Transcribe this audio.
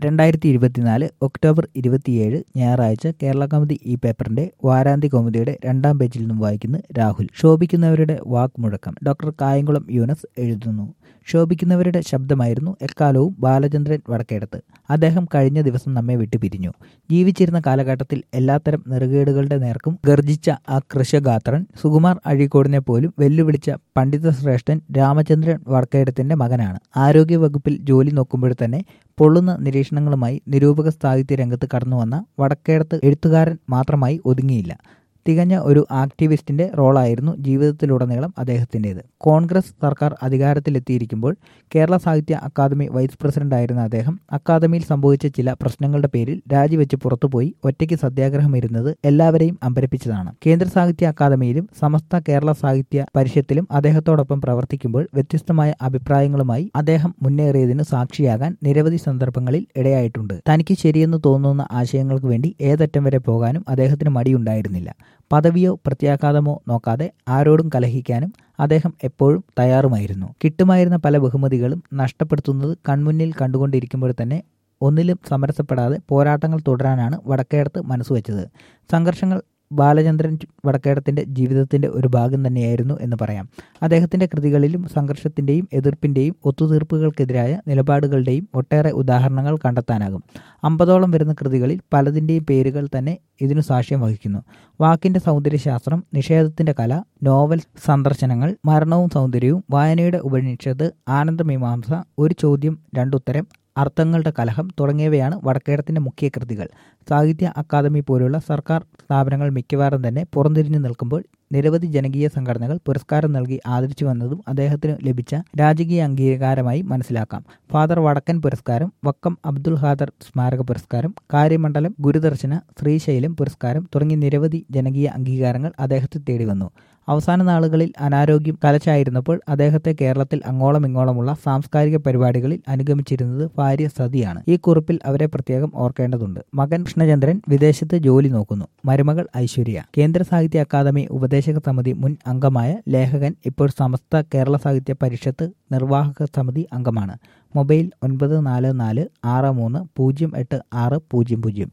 രണ്ടായിരത്തി ഇരുപത്തിനാല് ഒക്ടോബർ ഇരുപത്തിയേഴ് ഞായറാഴ്ച കേരള കൗമുദി ഈ പേപ്പറിന്റെ വാരാന്ത്യ കൗമുദിയുടെ രണ്ടാം പേജിൽ നിന്നും വായിക്കുന്നു രാഹുൽ ശോഭിക്കുന്നവരുടെ വാക്മുഴക്കം ഡോക്ടർ കായംകുളം യൂനസ് എഴുതുന്നു ശോഭിക്കുന്നവരുടെ ശബ്ദമായിരുന്നു എക്കാലവും ബാലചന്ദ്രൻ വടക്കേടത്ത് അദ്ദേഹം കഴിഞ്ഞ ദിവസം നമ്മെ വിട്ടുപിരിഞ്ഞു ജീവിച്ചിരുന്ന കാലഘട്ടത്തിൽ എല്ലാത്തരം നെറുകേടുകളുടെ നേർക്കും ഗർജിച്ച ആ കൃഷഗാത്രൻ സുകുമാർ അഴീക്കോടിനെ പോലും വെല്ലുവിളിച്ച പണ്ഡിത ശ്രേഷ്ഠൻ രാമചന്ദ്രൻ വടക്കേടത്തിന്റെ മകനാണ് ആരോഗ്യവകുപ്പിൽ ജോലി നോക്കുമ്പോൾ തന്നെ പൊള്ളുന്ന നിരീക്ഷണങ്ങളുമായി നിരൂപക സാഹിത്യ രംഗത്ത് കടന്നുവന്ന വടക്കേടത്ത് എഴുത്തുകാരൻ മാത്രമായി ഒതുങ്ങിയില്ല തികഞ്ഞ ഒരു ആക്ടിവിസ്റ്റിന്റെ റോളായിരുന്നു ജീവിതത്തിലുടനീളം അദ്ദേഹത്തിൻ്റെത് കോൺഗ്രസ് സർക്കാർ അധികാരത്തിലെത്തിയിരിക്കുമ്പോൾ കേരള സാഹിത്യ അക്കാദമി വൈസ് പ്രസിഡന്റായിരുന്ന അദ്ദേഹം അക്കാദമിയിൽ സംഭവിച്ച ചില പ്രശ്നങ്ങളുടെ പേരിൽ രാജിവെച്ച് പുറത്തുപോയി ഒറ്റയ്ക്ക് സത്യാഗ്രഹം ഇരുന്നത് എല്ലാവരെയും അമ്പരപ്പിച്ചതാണ് കേന്ദ്ര സാഹിത്യ അക്കാദമിയിലും സമസ്ത കേരള സാഹിത്യ പരിഷത്തിലും അദ്ദേഹത്തോടൊപ്പം പ്രവർത്തിക്കുമ്പോൾ വ്യത്യസ്തമായ അഭിപ്രായങ്ങളുമായി അദ്ദേഹം മുന്നേറിയതിനു സാക്ഷിയാകാൻ നിരവധി സന്ദർഭങ്ങളിൽ ഇടയായിട്ടുണ്ട് തനിക്ക് ശരിയെന്ന് തോന്നുന്ന ആശയങ്ങൾക്ക് വേണ്ടി ഏതറ്റം വരെ പോകാനും അദ്ദേഹത്തിന് മടിയുണ്ടായിരുന്നില്ല പദവിയോ പ്രത്യാഘാതമോ നോക്കാതെ ആരോടും കലഹിക്കാനും അദ്ദേഹം എപ്പോഴും തയ്യാറുമായിരുന്നു കിട്ടുമായിരുന്ന പല ബഹുമതികളും നഷ്ടപ്പെടുത്തുന്നത് കൺമുന്നിൽ കണ്ടുകൊണ്ടിരിക്കുമ്പോൾ തന്നെ ഒന്നിലും സമരസപ്പെടാതെ പോരാട്ടങ്ങൾ തുടരാനാണ് വടക്കേടത്ത് മനസ്സുവെച്ചത് സംഘർഷങ്ങൾ ബാലചന്ദ്രൻ വടക്കേടത്തിന്റെ ജീവിതത്തിന്റെ ഒരു ഭാഗം തന്നെയായിരുന്നു എന്ന് പറയാം അദ്ദേഹത്തിന്റെ കൃതികളിലും സംഘർഷത്തിന്റെയും എതിർപ്പിന്റെയും ഒത്തുതീർപ്പുകൾക്കെതിരായ നിലപാടുകളുടെയും ഒട്ടേറെ ഉദാഹരണങ്ങൾ കണ്ടെത്താനാകും അമ്പതോളം വരുന്ന കൃതികളിൽ പലതിൻ്റെയും പേരുകൾ തന്നെ ഇതിനു സാക്ഷ്യം വഹിക്കുന്നു വാക്കിന്റെ സൗന്ദര്യശാസ്ത്രം നിഷേധത്തിന്റെ കല നോവൽ സന്ദർശനങ്ങൾ മരണവും സൗന്ദര്യവും വായനയുടെ ഉപനിഷത്ത് ആനന്ദമീമാംസ ഒരു ചോദ്യം രണ്ടുത്തരം അർത്ഥങ്ങളുടെ കലഹം തുടങ്ങിയവയാണ് വടക്കേടത്തിന്റെ മുഖ്യ കൃതികൾ സാഹിത്യ അക്കാദമി പോലുള്ള സർക്കാർ സ്ഥാപനങ്ങൾ മിക്കവാറും തന്നെ പുറംതിരിഞ്ഞു നിൽക്കുമ്പോൾ നിരവധി ജനകീയ സംഘടനകൾ പുരസ്കാരം നൽകി ആദരിച്ചു വന്നതും അദ്ദേഹത്തിന് ലഭിച്ച രാജകീയ അംഗീകാരമായി മനസ്സിലാക്കാം ഫാദർ വടക്കൻ പുരസ്കാരം വക്കം അബ്ദുൽ ഖാദർ സ്മാരക പുരസ്കാരം കാര്യമണ്ഡലം ഗുരുദർശന ശ്രീശൈലം പുരസ്കാരം തുടങ്ങി നിരവധി ജനകീയ അംഗീകാരങ്ങൾ അദ്ദേഹത്തെ തേടി വന്നു അവസാന നാളുകളിൽ അനാരോഗ്യം കലച്ചായിരുന്നപ്പോൾ അദ്ദേഹത്തെ കേരളത്തിൽ അങ്ങോളം ഇങ്ങോളമുള്ള സാംസ്കാരിക പരിപാടികളിൽ അനുഗമിച്ചിരുന്നത് ഭാര്യ സതിയാണ് ഈ കുറിപ്പിൽ അവരെ പ്രത്യേകം ഓർക്കേണ്ടതുണ്ട് മകൻ കൃഷ്ണചന്ദ്രൻ വിദേശത്ത് ജോലി നോക്കുന്നു മരുമകൾ ഐശ്വര്യ കേന്ദ്ര സാഹിത്യ അക്കാദമി ഉപദേശക സമിതി മുൻ അംഗമായ ലേഖകൻ ഇപ്പോൾ സമസ്ത കേരള സാഹിത്യ പരിഷത്ത് നിർവാഹക സമിതി അംഗമാണ് മൊബൈൽ ഒൻപത് നാല് നാല് ആറ് മൂന്ന് പൂജ്യം എട്ട് ആറ് പൂജ്യം പൂജ്യം